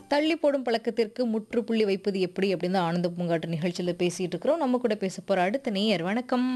தள்ளி போடும் பழக்கத்திற்கு முற்றுப்புள்ளி வைப்பது எப்படி அப்படின்னு தான் ஆனந்த பூங்காட்டு நிகழ்ச்சியில பேசிட்டு இருக்கிறோம் நம்ம கூட பேச போற அடுத்த நேயர் வணக்கம்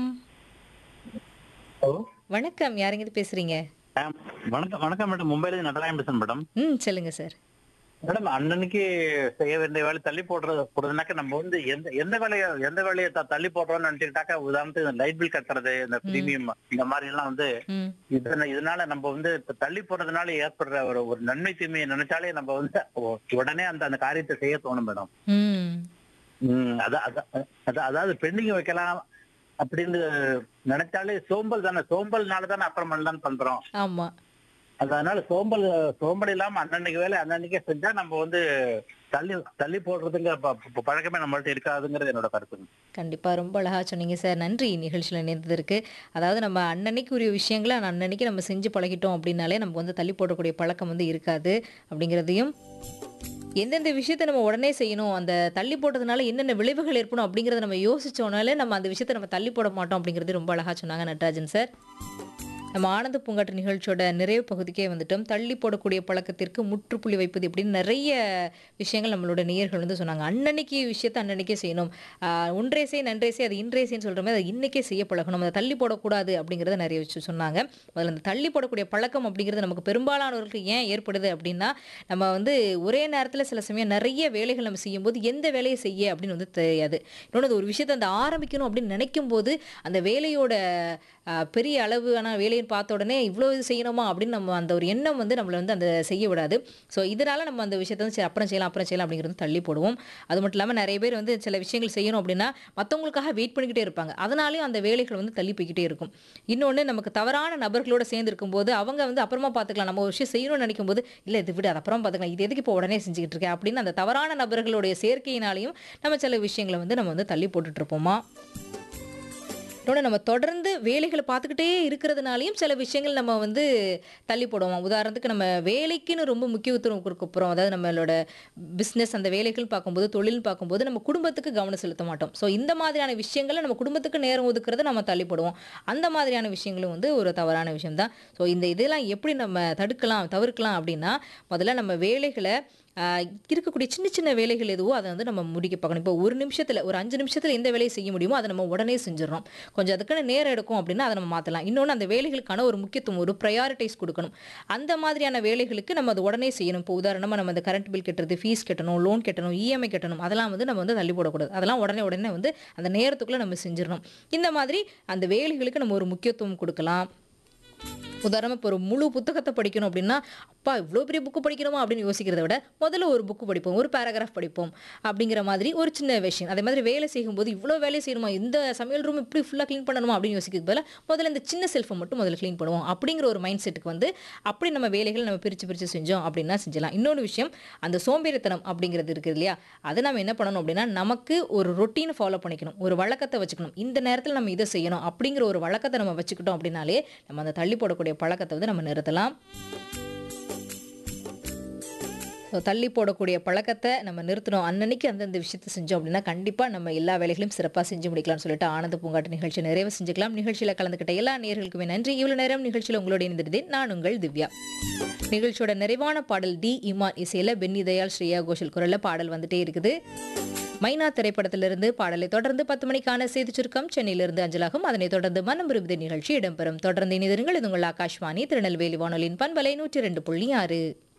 ஹலோ வணக்கம் யாருங்க இது பேசுறீங்க ஆம், வணக்கம் வணக்கம் மேடம் மும்பைல இருந்து நடராயன் பேசுறேன் மேடம் ம் சொல்லுங்க சார் மேடம் அண்ணனுக்கு செய்ய வேண்டிய வேலை தள்ளி போடுறது போடுறதுனாக்க நம்ம வந்து எந்த எந்த வேலையை எந்த வேலையை த- தள்ளி போடுறோம்னு நினைச்சுக்கிட்டாக்கா உதாரணத்துக்கு இந்த லைட் பில் கட்டுறது இந்த பிரீமியம் இந்த மாதிரி எல்லாம் வந்து ம் இதன- இதனால நம்ம வந்து இப்ப தள்ளி போடுறதுனால ஏற்படுற ஒரு ஒரு நன்மை தீமையை நினைச்சாலே நம்ம வந்து உ- உடனே அந்த அந்த காரியத்தை செய்ய தோணும் மேடம் ம் உம் அதான் அதான் அதான் அதாவது பெண்டிங் வைக்கலாம் அப்படின்னு நினைச்சாலே சோம்பல் தானே சோம்பல்னால தானே அப்புறம் பண்ணலாம்னு பண்றோம் ஆமா அதனால சோம்பல் சோம்பல் இல்லாம அன்னன்னைக்கு வேலை அன்னன்னைக்கே செஞ்சா நம்ம வந்து தள்ளி தள்ளி போடுறதுங்க ப- ப- பழக்கமே நம்மள்ட்ட இருக்காதுங்கிறது என்னோட கருத்து கண்டிப்பா ரொம்ப அழகா சொன்னீங்க சார் நன்றி நிகழ்ச்சியில் இணைந்ததற்கு அதாவது நம்ம அன்னன்னைக்கு உரிய விஷயங்களை அன்னன்னைக்கு நம்ம செஞ்சு பழகிட்டோம் அப்படின்னாலே நமக்கு வந்து தள்ளி போடக்கூடிய பழக்கம் வந்து இருக்காது அப்படிங்கிறதையும் எந்தெந்த விஷயத்தை நம்ம உடனே செய்யணும் அந்த தள்ளி போட்டதுனால என்னென்ன விளைவுகள் ஏற்படும் அப்படிங்கிறத நம்ம யோசிச்சோனாலே நம்ம அந்த விஷயத்தை நம்ம தள்ளி போட மாட்டோம் அப்படிங்கிறது ரொம்ப அழகா சொன்னாங்க நட்ராஜன் சார் நம்ம ஆனந்த பூங்காட்டு நிகழ்ச்சியோட நிறைவு பகுதிக்கே வந்துட்டோம் தள்ளி போடக்கூடிய பழக்கத்திற்கு முற்றுப்புள்ளி வைப்பது எப்படின்னு நிறைய விஷயங்கள் நம்மளோட நேயர்கள் வந்து சொன்னாங்க அன்னன்னைக்கு விஷயத்தை அன்னன்னைக்கே செய்யணும் ஆஹ் ஒன்றே செய் நன்றே செய் அது இன்றே செய்ன்னு சொல்கிற மாதிரி அதை இன்னைக்கே செய்ய பழகணும் அதை தள்ளி போடக்கூடாது அப்படிங்கிறத நிறைய விஷயம் சொன்னாங்க முதல்ல அந்த தள்ளி போடக்கூடிய பழக்கம் அப்படிங்கிறது நமக்கு பெரும்பாலானவர்களுக்கு ஏன் ஏற்படுது அப்படின்னா நம்ம வந்து ஒரே நேரத்தில் சில சமயம் நிறைய வேலைகள் நம்ம செய்யும்போது எந்த வேலையை செய்ய அப்படின்னு வந்து தெரியாது இன்னொன்று ஒரு விஷயத்தை அந்த ஆரம்பிக்கணும் அப்படின்னு நினைக்கும் போது அந்த வேலையோட ஆஹ், பெரிய அளவான வேலையை பார்த்த உடனே இவ்வளோ இது செய்யணுமா அப்படின்னு நம்ம அந்த ஒரு எண்ணம் வந்து நம்மளை வந்து அந்த செய்ய விடாது ஸோ இதனால நம்ம அந்த விஷயத்தை வந்து சரி அப்புறம் செய்யலாம் அப்புறம் செய்யலாம் அப்படிங்கிறது தள்ளி போடுவோம் அது மட்டும் இல்லாமல் நிறைய பேர் வந்து சில விஷயங்கள் செய்யணும் அப்படின்னா மற்றவங்களுக்காக வெயிட் பண்ணிக்கிட்டே இருப்பாங்க அதனாலேயும் அந்த வேலைகள் வந்து தள்ளி போய்கிட்டே இருக்கும் இன்னொன்று நமக்கு தவறான நபர்களோட சேர்ந்து இருக்கும்போது அவங்க வந்து அப்புறமா பார்த்துக்கலாம் நம்ம ஒரு விஷயம் செய்யணும்னு நினைக்கும் போது இல்லை இது விடு அது அப்புறம் பார்த்துக்கலாம் இது எதுக்கு இப்போ உடனே செஞ்சுக்கிட்டு இருக்கேன் அப்படின்னு அந்த தவறான நபர்களுடைய சேர்க்கையினாலையும் நம்ம சில விஷயங்களை வந்து நம்ம வந்து தள்ளி போட்டுட்டு இருப்போமா இன்னொன்று நம்ம தொடர்ந்து வேலைகளை பார்த்துக்கிட்டே இருக்கிறதுனாலையும் சில விஷயங்கள் நம்ம வந்து தள்ளி போடுவோம் உதாரணத்துக்கு நம்ம வேலைக்குன்னு ரொம்ப முக்கியத்துவம் கொடுக்க போகிறோம் அதாவது நம்மளோட பிஸ்னஸ் அந்த வேலைகள் பார்க்கும்போது தொழில் பார்க்கும்போது நம்ம குடும்பத்துக்கு கவனம் செலுத்த மாட்டோம் ஸோ இந்த மாதிரியான விஷயங்களை நம்ம குடும்பத்துக்கு நேரம் ஒதுக்குறத நம்ம தள்ளி போடுவோம் அந்த மாதிரியான விஷயங்களும் வந்து ஒரு தவறான விஷயம் தான் ஸோ இந்த இதெல்லாம் எப்படி நம்ம தடுக்கலாம் தவிர்க்கலாம் அப்படின்னா முதல்ல நம்ம வேலைகளை ஆஹ் இருக்கக்கூடிய சின்ன சின்ன வேலைகள் எதுவோ அதை வந்து நம்ம முடிக்க பார்க்கணும் இப்போ ஒரு நிமிஷத்தில் ஒரு அஞ்சு நிமிஷத்தில் எந்த வேலையை செய்ய முடியுமோ அதை நம்ம உடனே செஞ்சிடறோம் கொஞ்சம் அதுக்கான நேரம் எடுக்கும் அப்படின்னா அதை நம்ம மாற்றலாம் இன்னொன்று அந்த வேலைகளுக்கான ஒரு முக்கியத்துவம் ஒரு ப்ரையாரிட்டைஸ் கொடுக்கணும் அந்த மாதிரியான வேலைகளுக்கு நம்ம அது உடனே செய்யணும் இப்போ உதாரணமாக நம்ம அந்த கரண்ட் பில் கட்டுறது ஃபீஸ் கட்டணும் லோன் கட்டணும் இஎம்ஐ கட்டணும் அதெல்லாம் வந்து நம்ம வந்து தள்ளி போடக்கூடாது அதெல்லாம் உடனே உடனே வந்து அந்த நேரத்துக்குள்ளே நம்ம செஞ்சிடணும் இந்த மாதிரி அந்த வேலைகளுக்கு நம்ம ஒரு முக்கியத்துவம் கொடுக்கலாம் உதாரணமாக இப்போ ஒரு முழு புத்தகத்தை படிக்கணும் அப்படின்னா அப்பா இவ்வளோ பெரிய புக்கு படிக்கணுமா அப்படின்னு யோசிக்கிறத விட முதல்ல ஒரு புக்கு படிப்போம் ஒரு பேராகிராஃப் படிப்போம் அப்படிங்கிற மாதிரி ஒரு சின்ன விஷயம் அதே மாதிரி வேலை செய்யும்போது இவ்வளோ வேலை செய்யணுமா இந்த சமையல் ரூம் இப்படி ஃபுல்லாக க்ளீன் பண்ணணுமா அப்படின்னு யோசிக்கிறது பதிலா முதல்ல இந்த சின்ன செல்ஃபை மட்டும் முதல்ல க்ளீன் பண்ணுவோம் அப்படிங்கிற ஒரு மைண்ட் செட்டுக்கு வந்து அப்படி நம்ம வேலைகளை நம்ம பிரித்து பிரித்து செஞ்சோம் அப்படின்னா செஞ்சலாம் இன்னொரு விஷயம் அந்த சோம்பேறித்தனம் அப்படிங்கிறது இருக்குது இல்லையா அதை நம்ம என்ன பண்ணணும் அப்படின்னா நமக்கு ஒரு ரொட்டீன் ஃபாலோ பண்ணிக்கணும் ஒரு வழக்கத்தை வச்சுக்கணும் இந்த நேரத்தில் நம்ம இதை செய்யணும் அப்படிங்கிற ஒரு வழக்கத்தை நம்ம வச்சுக்கிட்டோம் அப்படின்னாலே நம்ம அந்த தள்ளி போடக்கூடிய பழக்கத்தை வந்து நம்ம நிறுத்தலாம் ஸோ தள்ளி போடக்கூடிய பழக்கத்தை நம்ம நிறுத்தணும் அன்னன்னைக்கு அந்தந்த விஷயத்தை செஞ்சோம் அப்படின்னா கண்டிப்பாக நம்ம எல்லா வேலைகளையும் சிறப்பாக செஞ்சு முடிக்கலாம்னு சொல்லிட்டு ஆனந்த பூங்காட்டு நிகழ்ச்சி நிறைவு செஞ்சுக்கலாம் நிகழ்ச்சியில் கலந்துக்கிட்ட எல்லா நேர்களுக்குமே நன்றி இவ்வளோ நேரம் நிகழ்ச்சியில் உங்களோட இணைந்திருந்தேன் நான் உங்கள் திவ்யா நிகழ்ச்சியோட நிறைவான பாடல் டி இமான் இசையில் பென்னி தயாள் ஸ்ரேயா கோஷல் குரலில் பாடல் வந்துட்டே இருக்குது மைனா திரைப்படத்திலிருந்து பாடலை தொடர்ந்து பத்து மணிக்கான செய்தி சுருக்கம் சென்னையிலிருந்து அஞ்சலாகும் அதனைத் தொடர்ந்து மனம் விரும்புத நிகழ்ச்சி இடம்பெறும் தொடர்ந்து இணைந்திருங்கள் இது உங்கள் ஆகாஷ்வாணி திருநெல்வேலி வானொலியின் பண்பலை நூற்றி ரெண்டு புள்ளி ஆறு